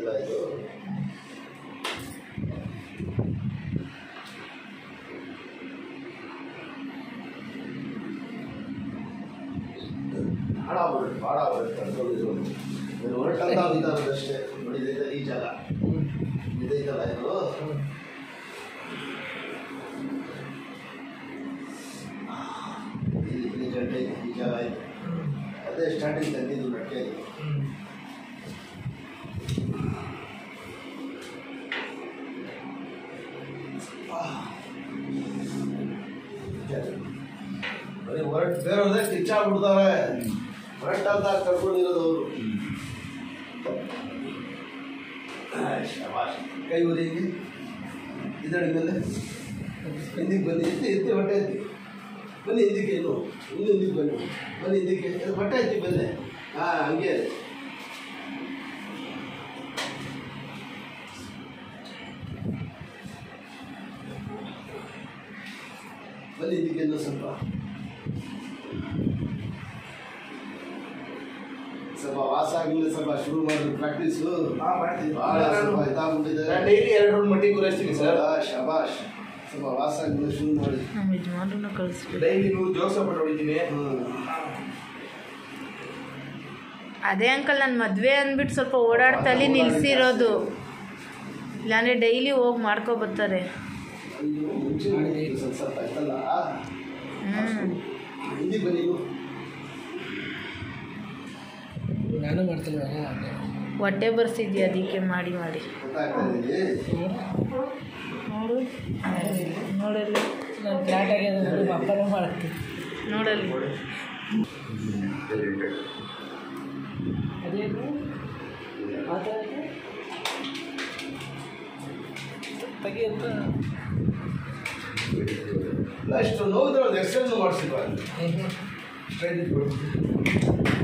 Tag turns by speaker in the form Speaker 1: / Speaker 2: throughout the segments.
Speaker 1: ಇದೆಲ್ಲ ಇದು ಹಾಳಾಗ್ಬಿಡುತ್ತೆ ಹಾಳಾಗ್ಬಿಡುತ್ತೆ ಕಂಟ್ರೋಲ್ ಇದು ಹೊರಟಂತ ಇದಾಗೋದಷ್ಟೇ ನೋಡಿ ಇದೈತೆ ಈ ಜಾಗ ಇದೈತಲ್ಲ ಇದು ಇಲ್ಲಿ ಇಲ್ಲಿ ಗಂಟೆ ಐತೆ, ಈ ಜಾಗ ಐತೆ ಅದೇ ಸ್ಟಾರ್ಟಿಂಗ್ ತಂದಿದ್ದು ನಟ್ಟೆ ಇದು ಬರೀ ಹೊರಟು ಬೇರೆಯವ್ರದೇ ಕಿಚ್ಚಾಗ್ಬಿಡ್ತಾವೆ ಹೊರಟಂತ ಕರ್ಕೊಂಡಿರೋದು ಅವರು ಶಬಾಷ್ ಕೈ ಉರಿ ಇಲ್ಲಿ ಇದರ ಮೇಲೆ ಹಿಂದಿಗೆ ಬನ್ನಿ ಎತ್ತಿ ಎತ್ತಿ ಹೊಟ್ಟೆ ಎತ್ತಿ ಬನ್ನಿ ಹಿಂದಕ್ಕೆ ಏನು ಇನ್ನು ಹಿಂದಿಗೆ ಬನ್ನಿ ಬನ್ನಿ ಹಿಂದಕ್ಕೆ ಅದು ಹೊಟ್ಟೆ ಎತ್ತಿ ಬನ್ನಿ ಹಾಂ ಹಂಗೆ ಬನ್ನಿ ಇದಕ್ಕೆ ಇನ್ನೂ ಸ್ವಲ್ಪ ಸ್ವಲ್ಪ ವಾಸ ಆಗಲಿಲ್ಲ ಸ್ವಲ್ಪ ಶುರು ಮಾಡಿದ್ರು ಪ್ರಾಕ್ಟೀಸು
Speaker 2: ಹಾಂ ಮಾಡ್ತೀನಿ
Speaker 1: ಭಾಳ ಸ್ವಲ್ಪ ಇದಾಗ್ಬಿಟ್ಟಿದೆ
Speaker 2: ನಾನು ಡೈಲಿ ಎರಡು ರೌಂಡ್ ಮಟ್ಟಿ ಗುರೈಸ್ತೀನಿ ಸರ್
Speaker 1: ಆ, ಶಬಾಷ್ ಸ್ವಲ್ಪ ವಾಸ ಆಗಲಿಲ್ಲ ಶುರು ಮಾಡಿ
Speaker 3: ನಮ್ಮ ಯಜಮಾನ್ರನ್ನ ಕಳಿಸ್ಬೇಕು
Speaker 2: ಡೈಲಿ ನೂರು ಜೋಕ್ಸ ಪಟ್ಟು ಹೊಡಿತೀನಿ
Speaker 1: ಹ್ಞೂ
Speaker 3: ಅದೇ ಅಂಕಲ್ ನಾನು ಮದುವೆ ಅಂದ್ಬಿಟ್ಟು ಸ್ವಲ್ಪ ಓಡಾಡ್ತಲ್ಲಿ ನಿಲ್ಸಿರೋದು ಇಲ್ಲಾಂದರೆ ಡೈಲಿ ಹೋಗಿ ಮಾಡ್ಕೊ ಬರ್ತಾರೆ
Speaker 1: ಅಯ್ಯೋ ಮುಂಚೆ ಮಾಡಿದ್ದು ಸ್ವಲ್ಪ ಸ್ವಲ್ಪ ಆಯ್ತಲ್ಲ
Speaker 3: ಹ್ಞೂ
Speaker 1: ಹಿಂದಿ ಬನ್ನಿ ನೀವು.
Speaker 4: ನಾನು ಮಾಡ್ತೀನಿ
Speaker 3: ಹೊಟ್ಟೆ ಬರ್ಸಿದ್ಯಾ ಅದಕ್ಕೆ ಮಾಡಿ ಮಾಡಿ
Speaker 1: ಗೊತ್ತಾಗ್ತಾ ಇದೆ
Speaker 3: ನೋಡು ನೋಡಲ್ಲಿ
Speaker 4: ನಾನು ಫ್ಲಾಟ್ ಆಗಿದೆ ಅಪ್ಪನೇ ಮಾಡ್ತೀನಿ
Speaker 3: ನೋಡಲ್ಲಿ
Speaker 4: ಅದೇನು ತೆಗಿಯಂತ
Speaker 1: ಇಲ್ಲ ಇಷ್ಟು ನೋವಿದ್ರೆ ಒಂದು ಎಕ್ಸ್ಟೆಂಡ್ ಮಾಡಿಸಿಲ್ವಾ ಸ್ಟ್ರೈಟ್ ಇಟ್ಬಿಡು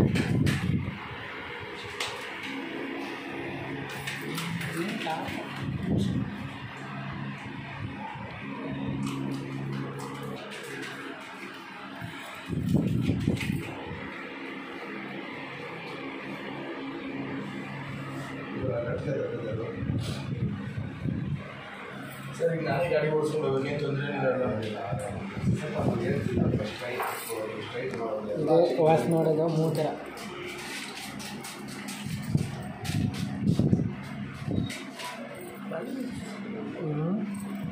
Speaker 2: ಸರ್ ಈಗ ನಾನೇ ಗಾಡಿ ಓಡಿಸ್ಕೊಂಡು ಹೋಗೋದು ಏನು ತೊಂದರೆ ಇಲ್ಲ
Speaker 4: ಇದು ವಾಸ್ ನೋಡೋದು ಮೂರು ಥರ ಹ್ಞೂ